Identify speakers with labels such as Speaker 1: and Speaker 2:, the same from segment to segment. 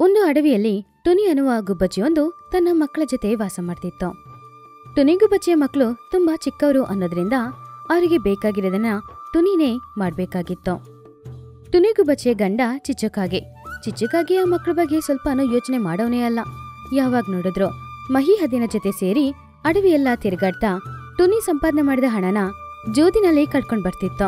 Speaker 1: ಒಂದು ಅಡವಿಯಲ್ಲಿ ಟುನಿ ಅನ್ನುವ ಗುಬ್ಬಚ್ಚಿಯೊಂದು ತನ್ನ ಮಕ್ಕಳ ಜೊತೆ ವಾಸ ಮಾಡ್ತಿತ್ತು ಟುನಿ ಗುಬ್ಬಚ್ಚಿಯ ಮಕ್ಕಳು ತುಂಬಾ ಚಿಕ್ಕವರು ಅನ್ನೋದ್ರಿಂದ ಅವರಿಗೆ ಬೇಕಾಗಿರೋದನ್ನ ಟುನಿನೇ ಮಾಡ್ಬೇಕಾಗಿತ್ತು ಟುನಿ ಗುಬ್ಬಚ್ಚಿಯ ಗಂಡ ಚಿಚ್ಚುಕಾಗೆ ಚಿಚ್ಚುಕಾಗೆ ಆ ಮಕ್ಕಳ ಬಗ್ಗೆ ಸ್ವಲ್ಪನೂ ಯೋಚನೆ ಮಾಡೋನೇ ಅಲ್ಲ ಯಾವಾಗ ನೋಡಿದ್ರು ಮಹಿ ಹದ್ದಿನ ಜೊತೆ ಸೇರಿ ಅಡವಿಯೆಲ್ಲ ತಿರುಗಾಡ್ತಾ ಟುನಿ ಸಂಪಾದನೆ ಮಾಡಿದ ಹಣನ ಜೋದಿನಲ್ಲಿ ಕಟ್ಕೊಂಡ್ ಬರ್ತಿತ್ತು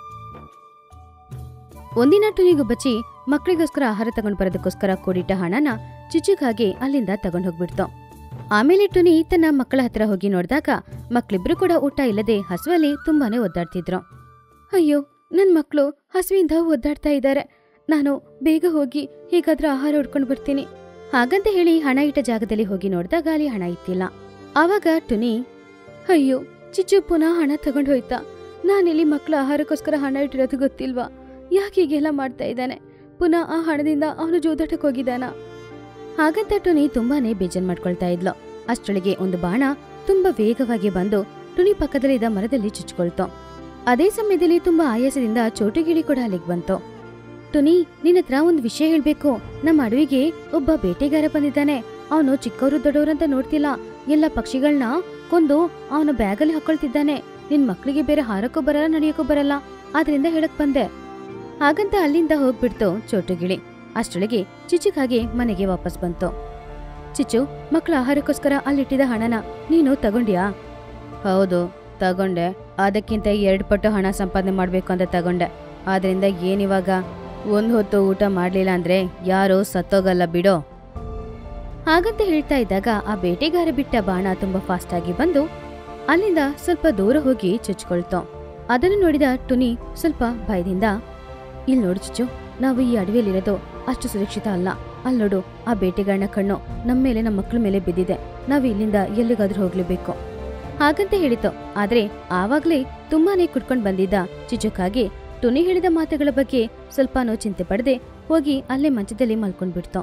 Speaker 1: ಒಂದಿನ ಟುನಿ ಗುಬ್ಬಚ್ಚಿ ಮಕ್ಕಳಿಗೋಸ್ಕರ ಆಹಾರ ತಗೊಂಡ್ ಬರೋದಕ್ಕೋಸ್ಕರ ಕೂಡಿಟ್ಟ ಹಣನ ಚಿಚ್ಚುಕಾಗೆ ಅಲ್ಲಿಂದ ತಗೊಂಡ್ ಹೋಗ್ಬಿಡ್ತು ಆಮೇಲೆ ಟುನಿ ತನ್ನ ಮಕ್ಕಳ ಹತ್ರ ಹೋಗಿ ನೋಡಿದಾಗ ಮಕ್ಳಿಬ್ರು ಕೂಡ ಊಟ ಇಲ್ಲದೆ ಹಸುವಲ್ಲಿ ತುಂಬಾನೇ ಒದ್ದಾಡ್ತಿದ್ರು ಅಯ್ಯೋ ನನ್ ಮಕ್ಕಳು ಹಸುವಿಂದ ಒದ್ದಾಡ್ತಾ ಇದ್ದಾರೆ ನಾನು ಬೇಗ ಹೋಗಿ ಹೇಗಾದ್ರೂ ಆಹಾರ ಹುಡ್ಕೊಂಡು ಬರ್ತೀನಿ ಹಾಗಂತ ಹೇಳಿ ಹಣ ಇಟ್ಟ ಜಾಗದಲ್ಲಿ ಹೋಗಿ ನೋಡಿದಾಗ ಅಲ್ಲಿ ಹಣ ಇತ್ತಿಲ್ಲ ಆವಾಗ ಟುನಿ ಅಯ್ಯೋ ಚಿಚ್ಚು ಪುನಃ ಹಣ ತಗೊಂಡು ಹೋಯ್ತಾ ನಾನಿಲ್ಲಿ ಮಕ್ಕಳ ಆಹಾರಕ್ಕೋಸ್ಕರ ಹಣ ಇಟ್ಟಿರೋದು ಗೊತ್ತಿಲ್ವಾ ಯಾಕೆ ಹೀಗೆಲ್ಲ ಮಾಡ್ತಾ ಇದ್ದಾನೆ ಪುನಃ ಆ ಹಣದಿಂದ ಅವನು ಜೋದಾಟಕ್ಕೆ ಹೋಗಿದ್ದಾನ ಹಾಗಂತ ಟುನಿ ತುಂಬಾನೇ ಬೇಜಾರ್ ಮಾಡ್ಕೊಳ್ತಾ ಇದ್ಲು ಅಷ್ಟೊಳಗೆ ಒಂದು ಬಾಣ ತುಂಬಾ ವೇಗವಾಗಿ ಬಂದು ಟುನಿ ಪಕ್ಕದಲ್ಲಿದ್ದ ಮರದಲ್ಲಿ ಚುಚ್ಕೊಳ್ತು ಅದೇ ಸಮಯದಲ್ಲಿ ತುಂಬಾ ಆಯಾಸದಿಂದ ಚೋಟುಗಿಳಿ ಕೂಡ ಅಲ್ಲಿಗೆ ಬಂತು ಟುನಿ ನಿನ್ನತ್ರ ಒಂದು ವಿಷಯ ಹೇಳ್ಬೇಕು ನಮ್ಮ ಅಡವಿಗೆ ಒಬ್ಬ ಬೇಟೆಗಾರ ಬಂದಿದ್ದಾನೆ ಅವನು ಚಿಕ್ಕವರು ದೊಡ್ಡವರು ಅಂತ ನೋಡ್ತಿಲ್ಲ ಎಲ್ಲ ಪಕ್ಷಿಗಳನ್ನ ಕೊಂದು ಅವನ ಬ್ಯಾಗಲ್ಲಿ ಹಾಕೊಳ್ತಿದ್ದಾನೆ ನಿನ್ ಮಕ್ಳಿಗೆ ಬೇರೆ ಹಾರಕ್ಕೂ ಬರಲ್ಲ ನಡೆಯಕ್ಕೂ ಬರಲ್ಲ ಆದ್ರಿಂದ ಹೇಳಕ್ ಬಂದೆ ಹಾಗಂತ ಅಲ್ಲಿಂದ ಹೋಗ್ಬಿಡ್ತು ಚೋಟುಗಿಳಿ ಅಷ್ಟೊಳಗೆ ಚಿಚ್ಚುಕಾಗೆ ಮನೆಗೆ ವಾಪಸ್ ಬಂತು ಚಿಚ್ಚು ಮಕ್ಕಳ ಆಹಾರಕ್ಕೋಸ್ಕರ ಅಲ್ಲಿಟ್ಟಿದ ಹಣನ ನೀನು ತಗೊಂಡ್ಯಾ ಹೌದು ತಗೊಂಡೆ ಅದಕ್ಕಿಂತ ಎರಡು ಪಟ್ಟು ಹಣ ಸಂಪಾದನೆ ಮಾಡ್ಬೇಕು ಅಂತ ತಗೊಂಡೆ ಆದ್ರಿಂದ ಏನಿವಾಗ ಒಂದ್ ಹೊತ್ತು ಊಟ ಮಾಡ್ಲಿಲ್ಲ ಅಂದ್ರೆ ಯಾರು ಸತ್ತೋಗಲ್ಲ ಬಿಡೋ ಹಾಗಂತ ಹೇಳ್ತಾ ಇದ್ದಾಗ ಆ ಬೇಟೆಗಾರ ಬಿಟ್ಟ ಬಾಣ ತುಂಬಾ ಫಾಸ್ಟ್ ಆಗಿ ಬಂದು ಅಲ್ಲಿಂದ ಸ್ವಲ್ಪ ದೂರ ಹೋಗಿ ಚುಚ್ಕೊಳ್ತು ಅದನ್ನು ನೋಡಿದ ಟುನಿ ಸ್ವಲ್ಪ ಭಯದಿಂದ ಇಲ್ಲಿ ನೋಡು ಚುಚ್ಚು ನಾವು ಈ ಅಡವಿಯಲ್ಲಿರೋದು ಅಷ್ಟು ಸುರಕ್ಷಿತ ಅಲ್ಲ ಅಲ್ಲಿ ನೋಡು ಆ ಬೇಟೆಗಾರನ ಕಣ್ಣು ನಮ್ಮ ಮೇಲೆ ನಮ್ಮ ಮಕ್ಕಳ ಮೇಲೆ ಬಿದ್ದಿದೆ ನಾವು ಇಲ್ಲಿಂದ ಎಲ್ಲಿಗಾದ್ರೂ ಹೋಗ್ಲೇಬೇಕು ಹಾಗಂತ ಹೇಳಿತು ಆದ್ರೆ ಆವಾಗ್ಲೇ ತುಂಬಾನೇ ಕುಡ್ಕೊಂಡ್ ಬಂದಿದ್ದ ಚಿಚುಕಾಗಿ ಟುನಿ ಹೇಳಿದ ಮಾತುಗಳ ಬಗ್ಗೆ ಸ್ವಲ್ಪನೂ ಚಿಂತೆ ಪಡದೆ ಹೋಗಿ ಅಲ್ಲೇ ಮಂಚದಲ್ಲಿ ಮಲ್ಕೊಂಡ್ಬಿಡ್ತು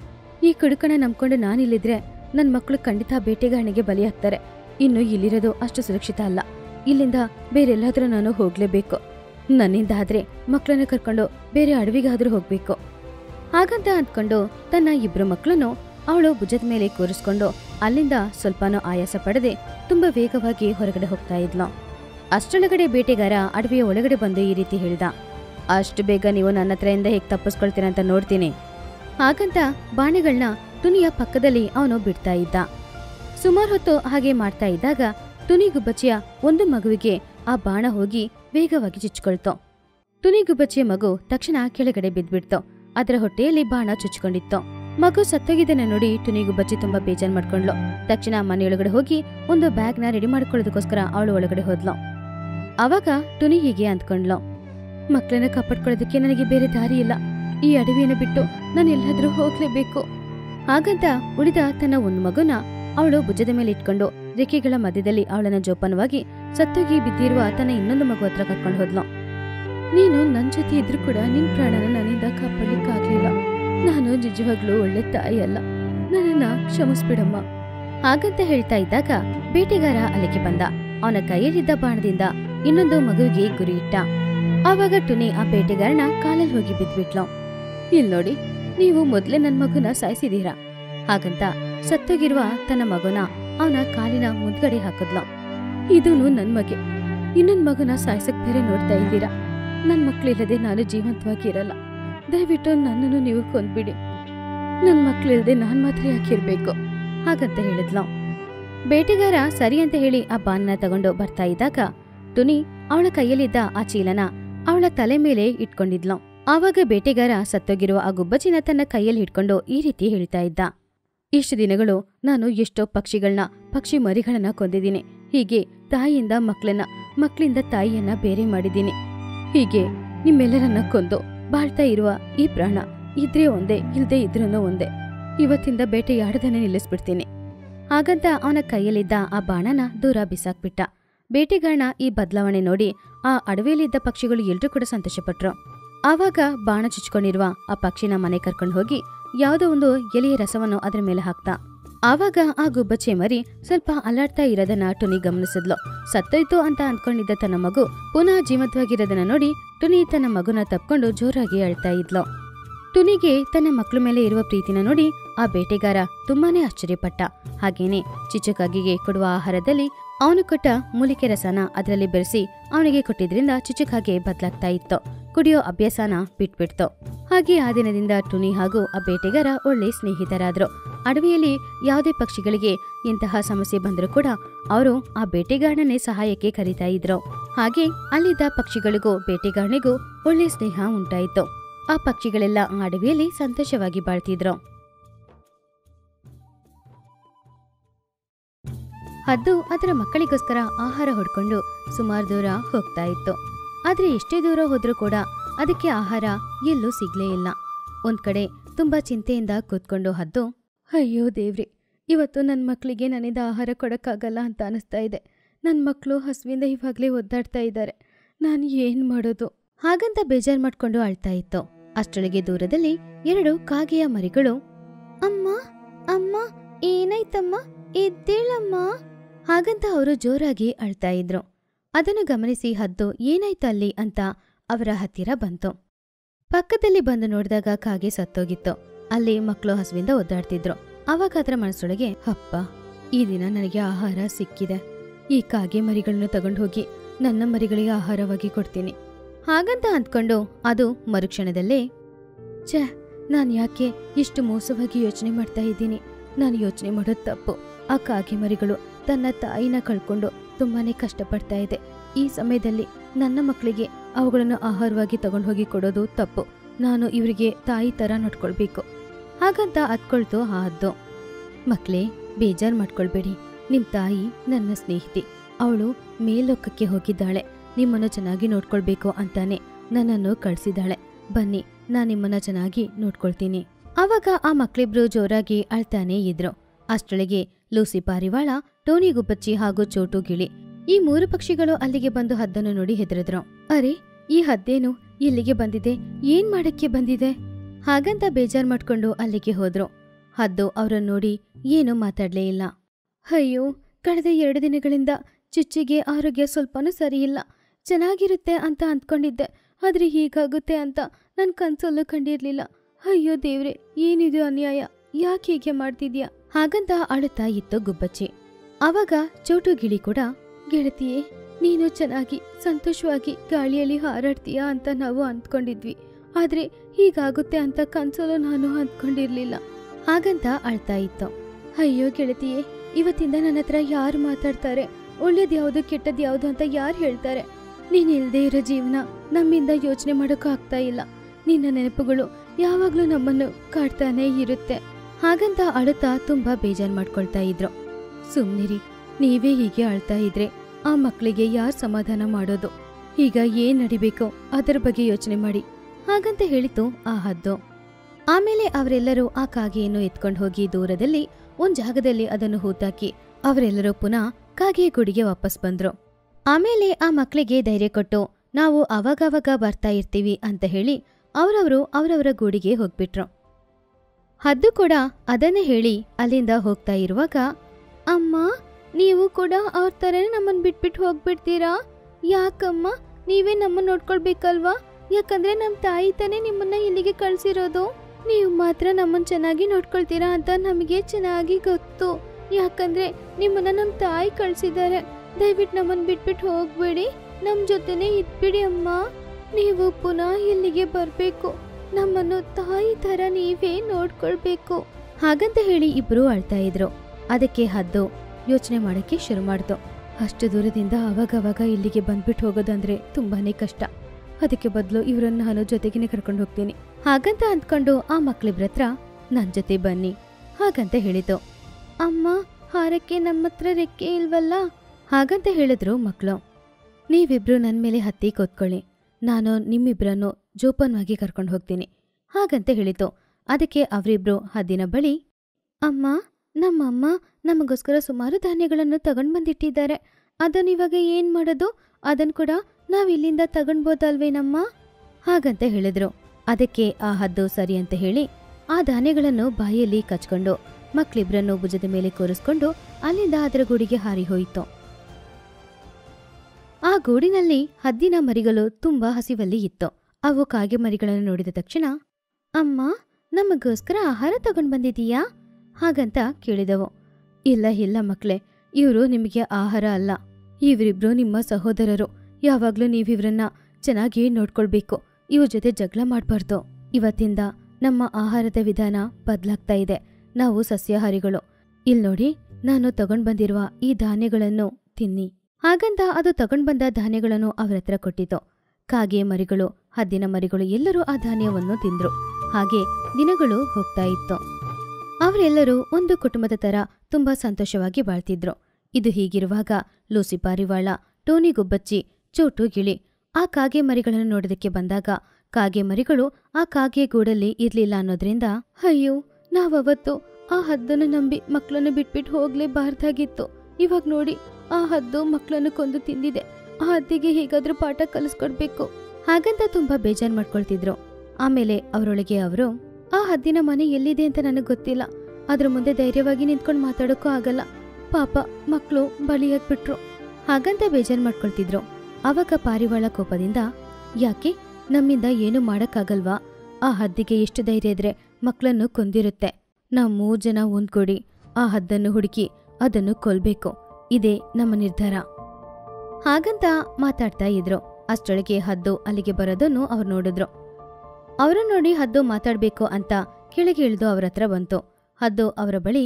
Speaker 1: ಈ ಕುಡುಕನ ನಂಬ್ಕೊಂಡು ನಾನಿಲ್ಲಿದ್ರೆ ನನ್ ಮಕ್ಕಳು ಖಂಡಿತ ಬೇಟೆಗಾರನಿಗೆ ಬಲಿಯಾಗ್ತಾರೆ ಇನ್ನು ಇಲ್ಲಿರೋದು ಅಷ್ಟು ಸುರಕ್ಷಿತ ಅಲ್ಲ ಇಲ್ಲಿಂದ ಬೇರೆಲ್ಲಾದ್ರೂ ನಾನು ಹೋಗ್ಲೇಬೇಕು ನನ್ನಿಂದ ಆದ್ರೆ ಮಕ್ಕಳನ್ನ ಕರ್ಕೊಂಡು ಬೇರೆ ಅಡವಿಗಾದ್ರೂ ಹೋಗ್ಬೇಕು ಹಾಗಂತ ಅಂದ್ಕೊಂಡು ತನ್ನ ಇಬ್ರು ಮಕ್ಕಳನ್ನು ಅವಳು ಭುಜದ ಮೇಲೆ ಕೂರಿಸ್ಕೊಂಡು ಅಲ್ಲಿಂದ ಸ್ವಲ್ಪನೂ ಆಯಾಸ ಪಡದೆ ತುಂಬಾ ವೇಗವಾಗಿ ಹೊರಗಡೆ ಹೋಗ್ತಾ ಇದ್ಲು ಅಷ್ಟೊಳಗಡೆ ಬೇಟೆಗಾರ ಅಡವಿಯ ಒಳಗಡೆ ಬಂದು ಈ ರೀತಿ ಹೇಳ್ದ ಅಷ್ಟು ಬೇಗ ನೀವು ನನ್ನ ಹತ್ರದಿಂದ ಹೇಗೆ ತಪ್ಪಿಸ್ಕೊಳ್ತೀರ ಅಂತ ನೋಡ್ತೀನಿ ಹಾಗಂತ ಬಾಣೆಗಳನ್ನ ಟುನಿಯ ಪಕ್ಕದಲ್ಲಿ ಅವನು ಬಿಡ್ತಾ ಇದ್ದ ಸುಮಾರು ಹೊತ್ತು ಹಾಗೆ ಮಾಡ್ತಾ ಇದ್ದಾಗ ಟುನಿ ಗುಬ್ಬಚ್ಚಿಯ ಒಂದು ಮಗುವಿಗೆ ಆ ಬಾಣ ಹೋಗಿ ವೇಗವಾಗಿ ಚುಚ್ಕೊಳ್ತು ಟುನಿ ಗುಬ್ಬಚ್ಚಿಯ ಮಗು ತಕ್ಷಣ ಕೆಳಗಡೆ ಬಿದ್ಬಿಡ್ತು ಅದರ ಹೊಟ್ಟೆಯಲ್ಲಿ ಬಾಣ ಚುಚ್ಕೊಂಡಿತ್ತು ಮಗು ಸತ್ತೋಗಿದ್ದನ್ನ ನೋಡಿ ಟುನಿ ಗುಬ್ಬಚ್ಚಿ ತುಂಬಾ ಬೇಜಾರ್ ಮಾಡ್ಕೊಂಡ್ಲು ತಕ್ಷಣ ಮನೆಯೊಳಗಡೆ ಹೋಗಿ ಒಂದು ಬ್ಯಾಗ್ನ ರೆಡಿ ಮಾಡ್ಕೊಳ್ಳೋದಕ್ಕೋಸ್ಕರ ಅವಳು ಒಳಗಡೆ ಹೋದ್ಲು ಅವಾಗ ಟುನಿ ಹೀಗೆ ಅಂದ್ಕೊಂಡ್ಲು ಮಕ್ಕಳನ್ನ ಕಾಪಾಡ್ಕೊಳ್ಳೋದಕ್ಕೆ ನನಗೆ ಬೇರೆ ದಾರಿ ಇಲ್ಲ ಈ ಅಡವಿಯನ್ನು ಬಿಟ್ಟು ನಾನು ಎಲ್ಲಾದ್ರೂ ಹೋಗ್ಲೇಬೇಕು ಹಾಗಂತ ಉಳಿದ ತನ್ನ ಒಂದು ಮಗುನ ಅವಳು ಭುಜದ ಮೇಲೆ ಇಟ್ಕೊಂಡು ರೆಕ್ಕೆಗಳ ಮಧ್ಯದಲ್ಲಿ ಅವಳನ್ನ ಜೋಪಾನವಾಗಿ ಸತ್ತೋಗಿ ಬಿದ್ದಿರುವ ತನ್ನ ಇನ್ನೊಂದು ಮಗು ಹತ್ರ ಕರ್ಕೊಂಡು ಹೋದ್ಲು ನೀನು ನನ್ ಜೊತೆ ಇದ್ರೂ ಕೂಡ ನಿನ್ ಪ್ರಾಣನ ನನ್ನಿಂದ ಕಾಪಾಡ್ಲಿಕ್ಕಾಗ್ಲಿಲ್ಲ ನಾನು ನಿಜವಾಗ್ಲೂ ಒಳ್ಳೆ ತಾಯಿ ಅಲ್ಲ ನನ್ನನ್ನ ಕ್ಷಮಿಸ್ಬಿಡಮ್ಮ ಹಾಗಂತ ಹೇಳ್ತಾ ಇದ್ದಾಗ ಬೇಟೆಗಾರ ಅಲ್ಲಿಗೆ ಬಂದ ಅವನ ಕೈಯಲ್ಲಿದ್ದ ಬಾಣದಿಂದ ಇನ್ನೊಂದು ಮಗುವಿಗೆ ಗುರಿ ಇಟ್ಟ ಆವಾಗ ಟುನಿ ಆ ಬೇಟೆಗಾರನ ಕಾಲಲ್ಲಿ ಹೋಗಿ ಬಿದ್ಬಿಟ್ಲು ಇಲ್ ನೋಡಿ ನೀವು ಮೊದ್ಲೇ ನನ್ ಮಗುನ ಸಾಯಿಸಿದೀರಾ ಹಾಗಂತ ಸತ್ತೋಗಿರುವ ತನ್ನ ಮಗುನ ಅವನ ಕಾಲಿನ ಮುಂದ್ಗಡೆ ಹಾಕಿದ್ಲು ಇದೂನು ನನ್ ಮಗೆ ಇನ್ನೊಂದ್ ಮಗುನ ಸಾಯ್ಸಕ್ ಬೇರೆ ನೋಡ್ತಾ ಇದ್ದೀರಾ ನನ್ ಮಕ್ಳಿಲ್ಲದೆ ನಾನು ಜೀವಂತವಾಗಿ ಇರಲ್ಲ ದಯವಿಟ್ಟು ನನ್ನನ್ನು ನೀವು ಕೊಂದ್ಬಿಡಿ ನನ್ ಮಕ್ಳಿಲ್ದೆ ನಾನ್ ಮಾತ್ರ ಯಾಕಿರ್ಬೇಕು ಹಾಗಂತ ಹೇಳಿದ್ಲು ಬೇಟೆಗಾರ ಸರಿ ಅಂತ ಹೇಳಿ ಆ ಬಾನ್ನ ತಗೊಂಡು ಬರ್ತಾ ಇದ್ದಾಗ ಟುನಿ ಅವಳ ಕೈಯಲ್ಲಿದ್ದ ಆ ಚೀಲನ ಅವಳ ತಲೆ ಮೇಲೆ ಇಟ್ಕೊಂಡಿದ್ಲು ಆವಾಗ ಬೇಟೆಗಾರ ಸತ್ತೋಗಿರುವ ಆ ಗುಬ್ಬಚ್ಚಿನ ತನ್ನ ಕೈಯಲ್ಲಿ ಹಿಡ್ಕೊಂಡು ಈ ರೀತಿ ಹೇಳ್ತಾ ಇದ್ದ ಇಷ್ಟು ದಿನಗಳು ನಾನು ಎಷ್ಟೋ ಪಕ್ಷಿಗಳನ್ನ ಪಕ್ಷಿ ಮರಿಗಳನ್ನ ಕೊಂದಿದ್ದೀನಿ ಹೀಗೆ ತಾಯಿಯಿಂದ ಮಕ್ಕಳನ್ನ ಮಕ್ಕಳಿಂದ ತಾಯಿಯನ್ನ ಬೇರೆ ಮಾಡಿದ್ದೀನಿ ಹೀಗೆ ನಿಮ್ಮೆಲ್ಲರನ್ನ ಕೊಂದು ಬಾಳ್ತಾ ಇರುವ ಈ ಪ್ರಾಣ ಇದ್ರೆ ಒಂದೇ ಇಲ್ದೇ ಇದ್ರೂ ಒಂದೇ ಇವತ್ತಿಂದ ಬೇಟೆಯಾಡದನೆ ನಿಲ್ಲಿಸ್ಬಿಡ್ತೀನಿ ಹಾಗಂತ ಅವನ ಕೈಯಲ್ಲಿದ್ದ ಆ ಬಾಣನ ದೂರ ಬಿಸಾಕ್ಬಿಟ್ಟ ಬೇಟೆಗಾರನ ಈ ಬದಲಾವಣೆ ನೋಡಿ ಆ ಅಡವಿಯಲ್ಲಿದ್ದ ಪಕ್ಷಿಗಳು ಎಲ್ರೂ ಕೂಡ ಸಂತೋಷಪಟ್ರು ಆವಾಗ ಬಾಣ ಚುಚ್ಕೊಂಡಿರುವ ಆ ಪಕ್ಷಿನ ಮನೆ ಕರ್ಕೊಂಡು ಹೋಗಿ ಯಾವುದೋ ಒಂದು ಎಲೆಯ ರಸವನ್ನು ಅದರ ಮೇಲೆ ಹಾಕ್ತಾ ಆವಾಗ ಆ ಗುಬ್ಬಚ್ಚೆ ಮರಿ ಸ್ವಲ್ಪ ಅಲ್ಲಾಡ್ತಾ ಇರೋದನ್ನ ಟುನಿ ಗಮನಿಸಿದ್ಲು ಸತ್ತೋಯ್ತು ಅಂತ ಅಂದ್ಕೊಂಡಿದ್ದ ತನ್ನ ಮಗು ಪುನಃ ಜೀವಂತವಾಗಿರೋದನ್ನ ನೋಡಿ ಟುನಿ ತನ್ನ ಮಗುನ ತಪ್ಕೊಂಡು ಜೋರಾಗಿ ಅಳ್ತಾ ಇದ್ಲು ಟುನಿಗೆ ತನ್ನ ಮಕ್ಕಳ ಮೇಲೆ ಇರುವ ಪ್ರೀತಿನ ನೋಡಿ ಆ ಬೇಟೆಗಾರ ತುಂಬಾನೇ ಆಶ್ಚರ್ಯಪಟ್ಟ ಹಾಗೇನೆ ಚಿಚುಕಾಗಿಗೆ ಕೊಡುವ ಆಹಾರದಲ್ಲಿ ಅವನು ಕೊಟ್ಟ ಮೂಲಿಕೆ ರಸನ ಅದರಲ್ಲಿ ಬೆರೆಸಿ ಅವನಿಗೆ ಕೊಟ್ಟಿದ್ರಿಂದ ಚಿಚುಕಾಗೆ ಬದಲಾಗ್ತಾ ಇತ್ತು ಕುಡಿಯೋ ಅಭ್ಯಾಸನ ಬಿಟ್ಬಿಡ್ತು ಹಾಗೆ ಆ ದಿನದಿಂದ ಟುನಿ ಹಾಗೂ ಆ ಬೇಟೆಗಾರ ಒಳ್ಳೆ ಸ್ನೇಹಿತರಾದ್ರು ಅಡವಿಯಲ್ಲಿ ಯಾವುದೇ ಪಕ್ಷಿಗಳಿಗೆ ಇಂತಹ ಸಮಸ್ಯೆ ಬಂದರೂ ಕೂಡ ಅವರು ಆ ಬೇಟೆಗಾರನೇ ಸಹಾಯಕ್ಕೆ ಕರೀತಾ ಇದ್ರು ಹಾಗೆ ಅಲ್ಲಿದ್ದ ಪಕ್ಷಿಗಳಿಗೂ ಬೇಟೆಗಾರನಿಗೂ ಒಳ್ಳೆ ಸ್ನೇಹ ಉಂಟಾಯಿತು ಆ ಪಕ್ಷಿಗಳೆಲ್ಲ ಆ ಅಡವಿಯಲ್ಲಿ ಸಂತೋಷವಾಗಿ ಬಾಳ್ತಿದ್ರು ಹದ್ದು ಅದರ ಮಕ್ಕಳಿಗೋಸ್ಕರ ಆಹಾರ ಹೊಡ್ಕೊಂಡು ಸುಮಾರು ದೂರ ಹೋಗ್ತಾ ಇತ್ತು ಆದ್ರೆ ಎಷ್ಟೇ ದೂರ ಹೋದ್ರೂ ಕೂಡ ಅದಕ್ಕೆ ಆಹಾರ ಎಲ್ಲೂ ಸಿಗ್ಲೇ ಇಲ್ಲ ಒಂದ್ ಕಡೆ ತುಂಬಾ ಚಿಂತೆಯಿಂದ ಕೂತ್ಕೊಂಡು ಹದ್ದು ಅಯ್ಯೋ ದೇವ್ರಿ ಇವತ್ತು ನನ್ನ ಮಕ್ಕಳಿಗೆ ನನ್ನಿಂದ ಆಹಾರ ಕೊಡಕ್ಕಾಗಲ್ಲ ಅಂತ ಅನಿಸ್ತಾ ಇದೆ ನನ್ನ ಮಕ್ಕಳು ಹಸುವಿಂದ ಇವಾಗಲೇ ಒದ್ದಾಡ್ತಾ ಇದ್ದಾರೆ ನಾನು ಏನ್ ಮಾಡೋದು ಹಾಗಂತ ಬೇಜಾರ್ ಮಾಡ್ಕೊಂಡು ಅಳ್ತಾ ಇತ್ತು ಅಷ್ಟೊಳಗೆ ದೂರದಲ್ಲಿ ಎರಡು ಕಾಗೆಯ ಮರಿಗಳು ಅಮ್ಮ ಅಮ್ಮ ಏನಾಯ್ತಮ್ಮ ಎದ್ದೇಳಮ್ಮ ಹಾಗಂತ ಅವರು ಜೋರಾಗಿ ಅಳ್ತಾ ಇದ್ರು ಅದನ್ನು ಗಮನಿಸಿ ಹದ್ದು ಏನಾಯ್ತು ಅಲ್ಲಿ ಅಂತ ಅವರ ಹತ್ತಿರ ಬಂತು ಪಕ್ಕದಲ್ಲಿ ಬಂದು ನೋಡಿದಾಗ ಕಾಗೆ ಸತ್ತೋಗಿತ್ತು ಅಲ್ಲಿ ಮಕ್ಕಳು ಹಸುವಿಂದ ಒದ್ದಾಡ್ತಿದ್ರು ಅವಾಗ ಅದರ ಮನಸ್ಸೊಳಗೆ ಅಪ್ಪ ಈ ದಿನ ನನಗೆ ಆಹಾರ ಸಿಕ್ಕಿದೆ ಈ ಕಾಗೆ ಮರಿಗಳನ್ನು ತಗೊಂಡು ಹೋಗಿ ನನ್ನ ಮರಿಗಳಿಗೆ ಆಹಾರವಾಗಿ ಕೊಡ್ತೀನಿ ಹಾಗಂತ ಅಂದ್ಕೊಂಡು ಅದು ಮರುಕ್ಷಣದಲ್ಲೇ ಛೇ ನಾನು ಯಾಕೆ ಇಷ್ಟು ಮೋಸವಾಗಿ ಯೋಚನೆ ಮಾಡ್ತಾ ಇದ್ದೀನಿ ನಾನು ಯೋಚನೆ ಮಾಡೋದು ತಪ್ಪು ಆ ಕಾಗೆ ಮರಿಗಳು ತನ್ನ ತಾಯಿನ ಕಳ್ಕೊಂಡು ತುಂಬಾನೇ ಕಷ್ಟಪಡ್ತಾ ಇದೆ ಈ ಸಮಯದಲ್ಲಿ ನನ್ನ ಮಕ್ಕಳಿಗೆ ಅವುಗಳನ್ನು ಆಹಾರವಾಗಿ ತಗೊಂಡು ಹೋಗಿ ಕೊಡೋದು ತಪ್ಪು ನಾನು ಇವರಿಗೆ ತಾಯಿ ತರ ನಡ್ಕೊಳ್ಬೇಕು ಹಾಗಂತ ಅದ್ಕೊಳ್ತು ಆ ಹದ್ದು ಮಕ್ಳೇ ಬೇಜಾರ್ ಮಾಡ್ಕೊಳ್ಬೇಡಿ ನಿಮ್ ತಾಯಿ ನನ್ನ ಸ್ನೇಹಿತೆ ಅವಳು ಮೇಲೋಕಕ್ಕೆ ಹೋಗಿದ್ದಾಳೆ ನಿಮ್ಮನ್ನು ಚೆನ್ನಾಗಿ ನೋಡ್ಕೊಳ್ಬೇಕು ಅಂತಾನೆ ನನ್ನನ್ನು ಕಳ್ಸಿದ್ದಾಳೆ ಬನ್ನಿ ನಾನ್ ನಿಮ್ಮನ್ನ ಚೆನ್ನಾಗಿ ನೋಡ್ಕೊಳ್ತೀನಿ ಅವಾಗ ಆ ಮಕ್ಳಿಬ್ರು ಜೋರಾಗಿ ಅಳ್ತಾನೆ ಇದ್ರು ಅಷ್ಟೊಳಗೆ ಲೂಸಿ ಪಾರಿವಾಳ ಟೋನಿ ಗುಬ್ಬಚ್ಚಿ ಹಾಗೂ ಚೋಟು ಗಿಳಿ ಈ ಮೂರು ಪಕ್ಷಿಗಳು ಅಲ್ಲಿಗೆ ಬಂದು ಹದ್ದನ್ನು ನೋಡಿ ಹೆದರಿದ್ರು ಅರೆ ಈ ಹದ್ದೇನು ಇಲ್ಲಿಗೆ ಬಂದಿದೆ ಏನ್ ಮಾಡಕ್ಕೆ ಬಂದಿದೆ ಹಾಗಂತ ಬೇಜಾರ್ ಮಾಡ್ಕೊಂಡು ಅಲ್ಲಿಗೆ ಹೋದ್ರು ಹದ್ದು ಅವರನ್ನು ನೋಡಿ ಏನೂ ಮಾತಾಡ್ಲೇ ಇಲ್ಲ ಅಯ್ಯೋ ಕಳೆದ ಎರಡು ದಿನಗಳಿಂದ ಚುಚ್ಚಿಗೆ ಆರೋಗ್ಯ ಸ್ವಲ್ಪನೂ ಸರಿಯಿಲ್ಲ ಚೆನ್ನಾಗಿರುತ್ತೆ ಅಂತ ಅಂದ್ಕೊಂಡಿದ್ದೆ ಆದ್ರೆ ಹೀಗಾಗುತ್ತೆ ಅಂತ ನನ್ ಕನ್ಸಲ್ಲೂ ಕಂಡಿರ್ಲಿಲ್ಲ ಅಯ್ಯೋ ದೇವ್ರೆ ಏನಿದು ಅನ್ಯಾಯ ಯಾಕೆ ಹೀಗೆ ಮಾಡ್ತಿದ್ಯಾ ಹಾಗಂತ ಅಳುತ್ತಾ ಇತ್ತು ಗುಬ್ಬಚ್ಚಿ ಆವಾಗ ಚೋಟು ಗಿಳಿ ಕೂಡ ಗೆಳತಿಯೇ ನೀನು ಚೆನ್ನಾಗಿ ಸಂತೋಷವಾಗಿ ಗಾಳಿಯಲ್ಲಿ ಹಾರಾಡ್ತೀಯಾ ಅಂತ ನಾವು ಅಂದ್ಕೊಂಡಿದ್ವಿ ಆದ್ರೆ ಹೀಗಾಗುತ್ತೆ ಅಂತ ಕನ್ಸಲು ನಾನು ಅಂದ್ಕೊಂಡಿರ್ಲಿಲ್ಲ ಹಾಗಂತ ಅಳ್ತಾ ಇತ್ತು ಅಯ್ಯೋ ಗೆಳತಿಯೇ ಇವತ್ತಿಂದ ನನ್ನ ಹತ್ರ ಯಾರು ಮಾತಾಡ್ತಾರೆ ಒಳ್ಳೇದ್ ಯಾವ್ದು ಕೆಟ್ಟದ್ ಯಾವ್ದು ಅಂತ ಯಾರು ಹೇಳ್ತಾರೆ ನೀನ್ ಇಲ್ದೇ ಇರೋ ಜೀವನ ನಮ್ಮಿಂದ ಯೋಚನೆ ಮಾಡೋಕ್ ಆಗ್ತಾ ಇಲ್ಲ ನಿನ್ನ ನೆನಪುಗಳು ಯಾವಾಗ್ಲೂ ನಮ್ಮನ್ನು ಕಾಡ್ತಾನೆ ಇರುತ್ತೆ ಹಾಗಂತ ಅಳುತ್ತಾ ತುಂಬಾ ಬೇಜಾರ್ ಮಾಡ್ಕೊಳ್ತಾ ಇದ್ರು ಸುಮ್ನಿರಿ ನೀವೇ ಹೀಗೆ ಅಳ್ತಾ ಇದ್ರೆ ಆ ಮಕ್ಕಳಿಗೆ ಯಾರ್ ಸಮಾಧಾನ ಮಾಡೋದು ಈಗ ಏನ್ ನಡಿಬೇಕೋ ಅದರ ಬಗ್ಗೆ ಯೋಚನೆ ಮಾಡಿ ಹಾಗಂತ ಹೇಳಿತು ಆ ಹದ್ದು ಆಮೇಲೆ ಅವರೆಲ್ಲರೂ ಆ ಕಾಗೆಯನ್ನು ಎತ್ಕೊಂಡು ಹೋಗಿ ದೂರದಲ್ಲಿ ಒಂದ್ ಜಾಗದಲ್ಲಿ ಅದನ್ನು ಹೂತಾಕಿ ಅವರೆಲ್ಲರೂ ಪುನಃ ಕಾಗೆಯ ಗುಡಿಗೆ ವಾಪಸ್ ಬಂದ್ರು ಆಮೇಲೆ ಆ ಮಕ್ಕಳಿಗೆ ಧೈರ್ಯ ಕೊಟ್ಟು ನಾವು ಅವಾಗವಾಗ ಬರ್ತಾ ಇರ್ತೀವಿ ಅಂತ ಹೇಳಿ ಅವರವರು ಅವರವರ ಗೂಡಿಗೆ ಹೋಗ್ಬಿಟ್ರು ಹದ್ದು ಕೂಡ ಅದನ್ನೇ ಹೇಳಿ ಅಲ್ಲಿಂದ ಹೋಗ್ತಾ ಇರುವಾಗ ಅಮ್ಮ ನೀವು ಕೂಡ ಅವ್ರ ಥರನೇ ನಮ್ಮನ್ನ ಬಿಟ್ಬಿಟ್ಟು ಹೋಗ್ಬಿಡ್ತೀರಾ ಯಾಕಮ್ಮ ನೀವೇ ನಮ್ಮನ್ನ ನೋಡ್ಕೊಳ್ಬೇಕಲ್ವಾ ಯಾಕಂದ್ರೆ ನಮ್ಮ ತಾಯಿ ತಾನೇ ನಿಮ್ಮನ್ನ ಇಲ್ಲಿಗೆ ಕಳ್ಸಿರೋದು ನೀವು ಮಾತ್ರ ನಮ್ಮನ್ನ ಚೆನ್ನಾಗಿ ನೋಡ್ಕೊಳ್ತೀರಾ ಅಂತ ನಮಗೆ ಚೆನ್ನಾಗಿ ಗೊತ್ತು ಯಾಕಂದ್ರೆ ನಿಮ್ಮನ್ನ ನಮ್ಮ ತಾಯಿ ಕಳ್ಸಿದ್ದಾರೆ ದಯವಿಟ್ಟು ನಮ್ಮನ್ನ ಬಿಟ್ಬಿಟ್ಟು ಹೋಗ್ಬೇಡಿ ನಮ್ಮ ಜೊತೆನೇ ಇದ್ಬಿಡಿ ಅಮ್ಮ ನೀವು ಪುನಃ ಇಲ್ಲಿಗೆ ಬರಬೇಕು ನಮ್ಮನ್ನು ತಾಯಿ ತರ ನೀವೇ ನೋಡ್ಕೊಳ್ಬೇಕು ಹಾಗಂತ ಹೇಳಿ ಇಬ್ರು ಅಳ್ತಾ ಇದ್ರು ಅದಕ್ಕೆ ಹದ್ದು ಯೋಚನೆ ಮಾಡಕ್ಕೆ ಶುರು ಮಾಡ್ತು ಅಷ್ಟು ದೂರದಿಂದ ಅವಾಗವಾಗ ಇಲ್ಲಿಗೆ ಬಂದ್ಬಿಟ್ಟು ಹೋಗೋದಂದ್ರೆ ತುಂಬಾನೇ ಕಷ್ಟ ಅದಕ್ಕೆ ಬದಲು ಇವರನ್ನ ನಾನು ಜೊತೆಗೇನೆ ಕರ್ಕೊಂಡು ಹೋಗ್ತೀನಿ ಹಾಗಂತ ಅಂದ್ಕೊಂಡು ಆ ಮಕ್ಳಿಬ್ರ ಹತ್ರ ನನ್ ಜೊತೆ ಬನ್ನಿ ಹಾಗಂತ ಹೇಳಿತು ಅಮ್ಮ ಹಾರಕ್ಕೆ ನಮ್ಮ ಹತ್ರ ರೆಕ್ಕೆ ಇಲ್ವಲ್ಲ ಹಾಗಂತ ಹೇಳಿದ್ರು ಮಕ್ಕಳು ನೀವಿಬ್ರು ನನ್ನ ಮೇಲೆ ಹತ್ತಿ ಕೂತ್ಕೊಳ್ಳಿ ನಾನು ನಿಮ್ಮಿಬ್ರನ್ನು ಜೋಪಾನವಾಗಿ ಕರ್ಕೊಂಡು ಹೋಗ್ತೀನಿ ಹಾಗಂತ ಹೇಳಿತು ಅದಕ್ಕೆ ಅವರಿಬ್ರು ಹದ್ದಿನ ಬಳಿ ಅಮ್ಮ ನಮ್ಮಮ್ಮ ನಮಗೋಸ್ಕರ ಸುಮಾರು ಧಾನ್ಯಗಳನ್ನು ತಗೊಂಡ್ ಬಂದಿಟ್ಟಿದ್ದಾರೆ ಅದನ್ನ ಇವಾಗ ಏನ್ ಮಾಡೋದು ಅದನ್ ಕೂಡ ನಾವ್ ಇಲ್ಲಿಂದ ತಗೊಂಡ್ಬೋದಲ್ವೇನಮ್ಮ ಹಾಗಂತ ಹೇಳಿದ್ರು ಅದಕ್ಕೆ ಆ ಹದ್ದು ಸರಿ ಅಂತ ಹೇಳಿ ಆ ಧಾನ್ಯಗಳನ್ನು ಬಾಯಲ್ಲಿ ಕಚ್ಕೊಂಡು ಮಕ್ಳಿಬ್ರನ್ನು ಭುಜದ ಮೇಲೆ ಕೂರಿಸ್ಕೊಂಡು ಅಲ್ಲಿಂದ ಅದರ ಗೂಡಿಗೆ ಹಾರಿ ಹೋಯಿತು ಆ ಗೂಡಿನಲ್ಲಿ ಹದ್ದಿನ ಮರಿಗಳು ತುಂಬಾ ಹಸಿವಲ್ಲಿ ಇತ್ತು ಅವು ಕಾಗೆ ಮರಿಗಳನ್ನು ನೋಡಿದ ತಕ್ಷಣ ಅಮ್ಮ ನಮಗೋಸ್ಕರ ಆಹಾರ ತಗೊಂಡ್ ಬಂದಿದೀಯಾ ಹಾಗಂತ ಕೇಳಿದವು ಇಲ್ಲ ಇಲ್ಲ ಮಕ್ಳೇ ಇವರು ನಿಮಗೆ ಆಹಾರ ಅಲ್ಲ ಇವರಿಬ್ರು ನಿಮ್ಮ ಸಹೋದರರು ಯಾವಾಗ್ಲೂ ನೀವಿವ್ರನ್ನ ಚೆನ್ನಾಗಿ ನೋಡ್ಕೊಳ್ಬೇಕು ಇವ್ರ ಜೊತೆ ಜಗಳ ಮಾಡ್ಬಾರ್ದು ಇವತ್ತಿಂದ ನಮ್ಮ ಆಹಾರದ ವಿಧಾನ ಬದ್ಲಾಗ್ತಾ ಇದೆ ನಾವು ಸಸ್ಯಾಹಾರಿಗಳು ಇಲ್ ನೋಡಿ ನಾನು ತಗೊಂಡ್ ಬಂದಿರುವ ಈ ಧಾನ್ಯಗಳನ್ನು ತಿನ್ನಿ ಹಾಗಂತ ಅದು ತಗೊಂಡ್ ಬಂದ ಧಾನ್ಯಗಳನ್ನು ಅವರ ಹತ್ರ ಕೊಟ್ಟಿತು ಕಾಗೆ ಮರಿಗಳು ಹದ್ದಿನ ಮರಿಗಳು ಎಲ್ಲರೂ ಆ ಧಾನ್ಯವನ್ನು ತಿಂದ್ರು ಹಾಗೆ ದಿನಗಳು ಹೋಗ್ತಾ ಇತ್ತು ಅವರೆಲ್ಲರೂ ಒಂದು ಕುಟುಂಬದ ತರ ತುಂಬಾ ಸಂತೋಷವಾಗಿ ಬಾಳ್ತಿದ್ರು ಇದು ಹೀಗಿರುವಾಗ ಲೂಸಿ ಪಾರಿವಾಳ ಟೋನಿ ಗುಬ್ಬಚ್ಚಿ ಚೋಟು ಗಿಳಿ ಆ ಕಾಗೆ ಮರಿಗಳನ್ನು ನೋಡೋದಕ್ಕೆ ಬಂದಾಗ ಕಾಗೆ ಮರಿಗಳು ಆ ಕಾಗೆ ಗೂಡಲ್ಲಿ ಇರ್ಲಿಲ್ಲ ಅನ್ನೋದ್ರಿಂದ ಅಯ್ಯೋ ನಾವವತ್ತು ಆ ಹದ್ದನ್ನು ನಂಬಿ ಮಕ್ಕಳನ್ನು ಬಿಟ್ಬಿಟ್ಟು ಹೋಗ್ಲೇಬಾರ್ದಾಗಿತ್ತು ಇವಾಗ ನೋಡಿ ಆ ಹದ್ದು ಮಕ್ಕಳನ್ನು ಕೊಂದು ತಿಂದಿದೆ ಆ ಹದ್ದಿಗೆ ಹೇಗಾದ್ರೂ ಪಾಠ ಕಲಿಸ್ಕೊಡ್ಬೇಕು ಹಾಗಂತ ತುಂಬಾ ಬೇಜಾರ್ ಮಾಡ್ಕೊಳ್ತಿದ್ರು ಆಮೇಲೆ ಅವರೊಳಗೆ ಅವರು ಆ ಹದ್ದಿನ ಮನೆ ಎಲ್ಲಿದೆ ಅಂತ ನನಗೆ ಗೊತ್ತಿಲ್ಲ ಅದ್ರ ಮುಂದೆ ಧೈರ್ಯವಾಗಿ ನಿಂತ್ಕೊಂಡು ಮಾತಾಡೋಕ್ಕೂ ಆಗಲ್ಲ ಪಾಪ ಮಕ್ಕಳು ಬಲಿಯಾಗ್ಬಿಟ್ರು ಹಾಗಂತ ಬೇಜಾರ್ ಮಾಡ್ಕೊಳ್ತಿದ್ರು ಅವಾಗ ಪಾರಿವಾಳ ಕೋಪದಿಂದ ಯಾಕೆ ನಮ್ಮಿಂದ ಏನು ಮಾಡಕ್ಕಾಗಲ್ವಾ ಆ ಹದ್ದಿಗೆ ಎಷ್ಟು ಧೈರ್ಯ ಇದ್ರೆ ಮಕ್ಕಳನ್ನು ಕೊಂದಿರುತ್ತೆ ನಾವು ಮೂರ್ ಜನ ಒಂದ್ಗೂಡಿ ಆ ಹದ್ದನ್ನು ಹುಡುಕಿ ಅದನ್ನು ಕೊಲ್ಬೇಕು ಇದೇ ನಮ್ಮ ನಿರ್ಧಾರ ಹಾಗಂತ ಮಾತಾಡ್ತಾ ಇದ್ರು ಅಷ್ಟೊಳಗೆ ಹದ್ದು ಅಲ್ಲಿಗೆ ಬರೋದನ್ನು ಅವ್ರು ನೋಡಿದ್ರು ಅವರನ್ನ ನೋಡಿ ಹದ್ದು ಮಾತಾಡ್ಬೇಕು ಅಂತ ಕೆಳಗೆ ಇಳಿದು ಅವ್ರ ಹತ್ರ ಬಂತು ಹದ್ದು ಅವರ ಬಳಿ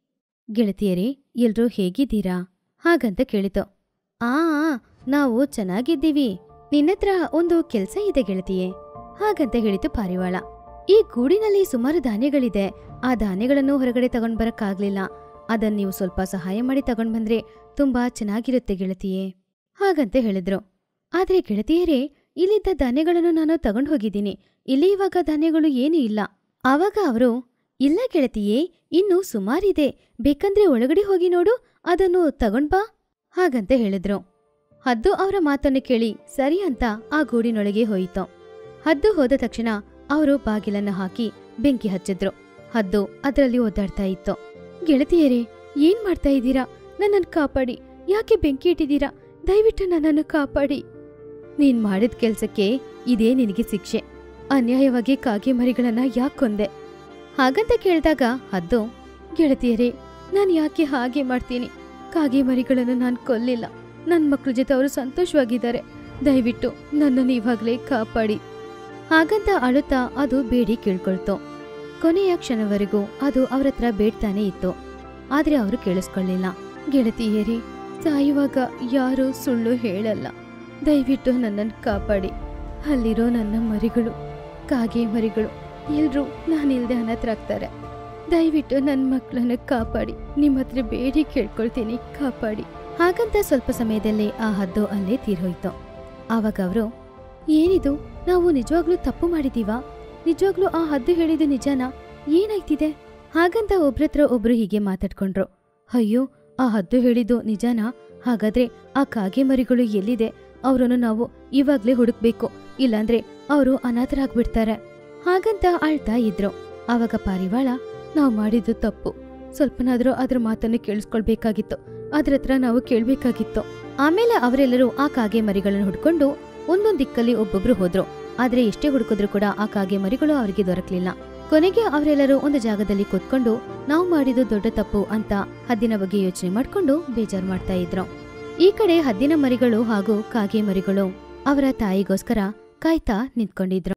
Speaker 1: ಗೆಳತಿಯರೇ ಎಲ್ರೂ ಹೇಗಿದ್ದೀರಾ ಹಾಗಂತ ಕೇಳಿತು ಆ ಆ, ನಾವು ಚೆನ್ನಾಗಿದ್ದೀವಿ ನಿನ್ನತ್ರ ಒಂದು ಕೆಲ್ಸ ಇದೆ ಗೆಳತಿಯೇ ಹಾಗಂತ ಹೇಳಿತು ಪಾರಿವಾಳ ಈ ಗೂಡಿನಲ್ಲಿ ಸುಮಾರು ಧಾನ್ಯಗಳಿದೆ ಆ ಧಾನ್ಯಗಳನ್ನು ಹೊರಗಡೆ ತಗೊಂಡ್ ಬರಕ್ಕಾಗ್ಲಿಲ್ಲ ಅದನ್ನ ನೀವು ಸ್ವಲ್ಪ ಸಹಾಯ ಮಾಡಿ ತಗೊಂಡ್ ಬಂದ್ರೆ ತುಂಬಾ ಚೆನ್ನಾಗಿರುತ್ತೆ ಗೆಳತಿಯೇ ಹಾಗಂತ ಹೇಳಿದ್ರು ಆದ್ರೆ ಗೆಳತಿಯರೇ ಇಲ್ಲಿದ್ದ ಧಾನ್ಯಗಳನ್ನು ನಾನು ತಗೊಂಡ್ ಹೋಗಿದ್ದೀನಿ ಇಲ್ಲಿ ಇವಾಗ ಧಾನ್ಯಗಳು ಏನೂ ಇಲ್ಲ ಆವಾಗ ಅವರು ಇಲ್ಲ ಗೆಳತಿಯೇ ಇನ್ನು ಸುಮಾರಿದೆ ಬೇಕಂದ್ರೆ ಒಳಗಡೆ ಹೋಗಿ ನೋಡು ಅದನ್ನು ತಗೊಂಡ್ ಬಾ ಹಾಗಂತ ಹೇಳಿದ್ರು ಹದ್ದು ಅವರ ಮಾತನ್ನು ಕೇಳಿ ಸರಿ ಅಂತ ಆ ಗೂಡಿನೊಳಗೆ ಹೋಯಿತು ಹದ್ದು ಹೋದ ತಕ್ಷಣ ಅವರು ಬಾಗಿಲನ್ನ ಹಾಕಿ ಬೆಂಕಿ ಹಚ್ಚಿದ್ರು ಹದ್ದು ಅದರಲ್ಲಿ ಒದ್ದಾಡ್ತಾ ಇತ್ತು ಗೆಳತಿಯರೇ ಏನ್ ಮಾಡ್ತಾ ಇದ್ದೀರಾ ನನ್ನನ್ನು ಕಾಪಾಡಿ ಯಾಕೆ ಬೆಂಕಿ ಇಟ್ಟಿದ್ದೀರಾ ದಯವಿಟ್ಟು ನನ್ನನ್ನು ಕಾಪಾಡಿ ನೀನ್ ಮಾಡಿದ ಕೆಲ್ಸಕ್ಕೆ ಇದೇ ನಿನಗೆ ಶಿಕ್ಷೆ ಅನ್ಯಾಯವಾಗಿ ಕಾಗೆ ಮರಿಗಳನ್ನ ಯಾಕೆ ಕೊಂದೆ ಹಾಗಂತ ಕೇಳಿದಾಗ ಹದ್ದು ಗೆಳತಿಯರೇ ನಾನು ಯಾಕೆ ಹಾಗೆ ಮಾಡ್ತೀನಿ ಕಾಗೆ ಮರಿಗಳನ್ನು ನಾನು ಕೊಲ್ಲಿಲ್ಲ ನನ್ನ ಮಕ್ಕಳ ಜೊತೆ ಅವರು ಸಂತೋಷವಾಗಿದ್ದಾರೆ ದಯವಿಟ್ಟು ನನ್ನನ್ನು ಇವಾಗಲೇ ಕಾಪಾಡಿ ಹಾಗಂತ ಅಳುತ್ತಾ ಅದು ಬೇಡಿ ಕೇಳ್ಕೊಳ್ತು ಕೊನೆಯ ಕ್ಷಣವರೆಗೂ ಅದು ಅವ್ರ ಹತ್ರ ಬೇಡ್ತಾನೆ ಇತ್ತು ಆದ್ರೆ ಅವರು ಕೇಳಿಸ್ಕೊಳ್ಳಿಲ್ಲ ಗೆಳತಿಯರೇ ಸಾಯುವಾಗ ಯಾರೂ ಸುಳ್ಳು ಹೇಳಲ್ಲ ದಯವಿಟ್ಟು ನನ್ನನ್ನು ಕಾಪಾಡಿ ಅಲ್ಲಿರೋ ನನ್ನ ಮರಿಗಳು ಕಾಗೆ ಮರಿಗಳು ಎಲ್ರೂ ನಾನಿಲ್ದೆ ಅನಾಥರಾಗ್ತಾರೆ ದಯವಿಟ್ಟು ನನ್ನ ಮಕ್ಕಳನ್ನ ಕಾಪಾಡಿ ನಿಮ್ಮ ಹತ್ರ ಬೇಡಿ ಕೇಳ್ಕೊಳ್ತೀನಿ ಕಾಪಾಡಿ ಹಾಗಂತ ಸ್ವಲ್ಪ ಸಮಯದಲ್ಲೇ ಆ ಹದ್ದು ಅಲ್ಲೇ ತೀರ್ಹೋಯ್ತು ಆವಾಗ ಅವರು ಏನಿದು ನಾವು ನಿಜವಾಗ್ಲೂ ತಪ್ಪು ಮಾಡಿದೀವಾ ನಿಜವಾಗ್ಲೂ ಆ ಹದ್ದು ಹೇಳಿದ್ದು ನಿಜನಾ ಏನಾಯ್ತಿದೆ ಹಾಗಂತ ಒಬ್ರತ್ರ ಒಬ್ರು ಹೀಗೆ ಮಾತಾಡ್ಕೊಂಡ್ರು ಅಯ್ಯೋ ಆ ಹದ್ದು ಹೇಳಿದ್ದು ನಿಜನಾ ಹಾಗಾದ್ರೆ ಆ ಕಾಗೆ ಮರಿಗಳು ಎಲ್ಲಿದೆ ಅವರನ್ನು ನಾವು ಇವಾಗ್ಲೇ ಹುಡುಕ್ಬೇಕು ಇಲ್ಲಾಂದ್ರೆ ಅವರು ಅನಾಥರಾಗ್ಬಿಡ್ತಾರೆ ಹಾಗಂತ ಅಳ್ತಾ ಇದ್ರು ಆವಾಗ ಪಾರಿವಾಳ ನಾವು ಮಾಡಿದ್ದು ತಪ್ಪು ಸ್ವಲ್ಪನಾದ್ರೂ ಅದ್ರ ಮಾತನ್ನು ಕೇಳಿಸ್ಕೊಳ್ಬೇಕಾಗಿತ್ತು ಅದ್ರ ಹತ್ರ ನಾವು ಕೇಳ್ಬೇಕಾಗಿತ್ತು ಆಮೇಲೆ ಅವರೆಲ್ಲರೂ ಆ ಕಾಗೆ ಮರಿಗಳನ್ನು ಹುಡ್ಕೊಂಡು ಒಂದೊಂದ್ ದಿಕ್ಕಲ್ಲಿ ಒಬ್ಬೊಬ್ರು ಹೋದ್ರು ಆದ್ರೆ ಎಷ್ಟೇ ಹುಡುಕಿದ್ರು ಕೂಡ ಆ ಕಾಗೆ ಮರಿಗಳು ಅವರಿಗೆ ದೊರಕಲಿಲ್ಲ ಕೊನೆಗೆ ಅವರೆಲ್ಲರೂ ಒಂದು ಜಾಗದಲ್ಲಿ ಕೂತ್ಕೊಂಡು ನಾವು ಮಾಡಿದ್ದು ದೊಡ್ಡ ತಪ್ಪು ಅಂತ ಹದ್ದಿನ ಬಗ್ಗೆ ಯೋಚನೆ ಮಾಡ್ಕೊಂಡು ಬೇಜಾರು ಮಾಡ್ತಾ ಇದ್ರು ಈ ಕಡೆ ಹದ್ದಿನ ಮರಿಗಳು ಹಾಗೂ ಕಾಗೆ ಮರಿಗಳು ಅವರ ತಾಯಿಗೋಸ್ಕರ ಕಾಯ್ತಾ ನಿಂತ್ಕೊಂಡಿದ್ರು